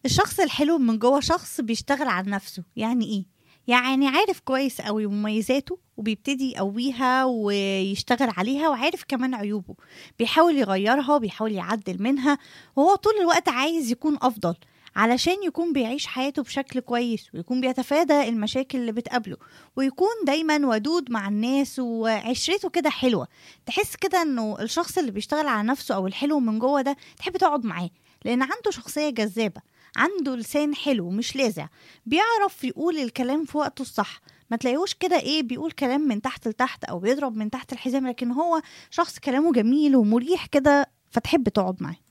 الشخص الحلو من جوه شخص بيشتغل على نفسه يعني ايه يعني عارف كويس قوي مميزاته وبيبتدي يقويها ويشتغل عليها وعارف كمان عيوبه بيحاول يغيرها وبيحاول يعدل منها وهو طول الوقت عايز يكون افضل علشان يكون بيعيش حياته بشكل كويس ويكون بيتفادى المشاكل اللي بتقابله ويكون دايما ودود مع الناس وعشرته كده حلوة تحس كده انه الشخص اللي بيشتغل على نفسه او الحلو من جوه ده تحب تقعد معاه لان عنده شخصية جذابة عنده لسان حلو مش لاذع بيعرف يقول الكلام في وقته الصح ما تلاقيهوش كده ايه بيقول كلام من تحت لتحت او بيضرب من تحت الحزام لكن هو شخص كلامه جميل ومريح كده فتحب تقعد معاه